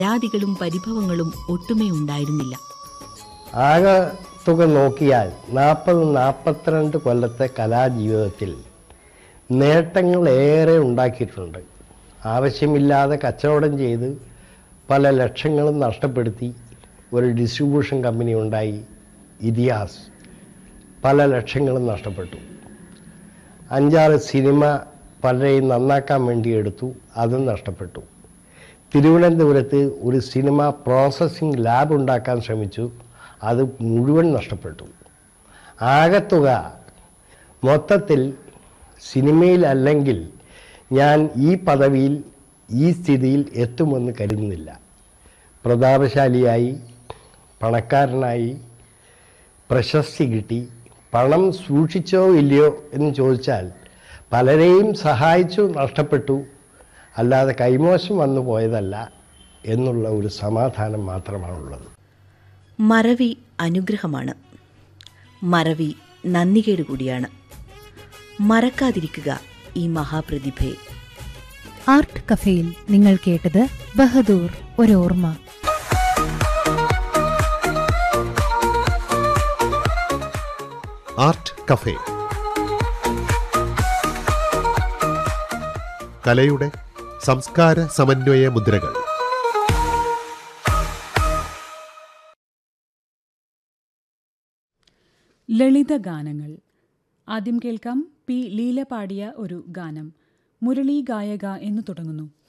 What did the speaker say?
പരാതികളും പരിഭവങ്ങളും ഒട്ടുമേ ഉണ്ടായിരുന്നില്ല ആകെ തുക നോക്കിയാൽ നാൽപ്പത് നാൽപ്പത്തിരണ്ട് കൊല്ലത്തെ കലാജീവിതത്തിൽ നേട്ടങ്ങൾ ഏറെ ഉണ്ടാക്കിയിട്ടുണ്ട് ആവശ്യമില്ലാതെ കച്ചവടം ചെയ്ത് പല ലക്ഷങ്ങളും നഷ്ടപ്പെടുത്തി ഒരു ഡിസ്ട്രിബ്യൂഷൻ കമ്പനി ഉണ്ടായി ഇതിഹാസ് പല ലക്ഷങ്ങളും നഷ്ടപ്പെട്ടു അഞ്ചാറ് സിനിമ പലരെയും നന്നാക്കാൻ വേണ്ടി എടുത്തു അതും നഷ്ടപ്പെട്ടു തിരുവനന്തപുരത്ത് ഒരു സിനിമ പ്രോസസ്സിംഗ് ലാബ് ഉണ്ടാക്കാൻ ശ്രമിച്ചു അത് മുഴുവൻ നഷ്ടപ്പെട്ടു ആകത്തുക മൊത്തത്തിൽ സിനിമയിലല്ലെങ്കിൽ ഞാൻ ഈ പദവിയിൽ ഈ സ്ഥിതിയിൽ എത്തുമെന്ന് കരുതുന്നില്ല പ്രതാപശാലിയായി പണക്കാരനായി പ്രശസ്തി കിട്ടി പണം സൂക്ഷിച്ചോ ഇല്ലയോ എന്ന് ചോദിച്ചാൽ പലരെയും സഹായിച്ചു നഷ്ടപ്പെട്ടു അല്ലാതെ കൈമോശം വന്നു പോയതല്ല എന്നുള്ള ഒരു സമാധാനം മാത്രമാണുള്ളത് മറവി അനുഗ്രഹമാണ് മറവി നന്ദികേട് കൂടിയാണ് മറക്കാതിരിക്കുക ഈ മഹാപ്രതിഭയെ ആർട്ട് കഫേയിൽ നിങ്ങൾ കേട്ടത് ബഹദൂർ ഒരു ഓർമ്മ ആർട്ട് കഫേ കലയുടെ സംസ്കാര സമന്വയ മുദ്രകൾ ലളിത ഗാനങ്ങൾ ആദ്യം കേൾക്കാം പി ലീല പാടിയ ഒരു ഗാനം മുരളി ഗായക എന്നു തുടങ്ങുന്നു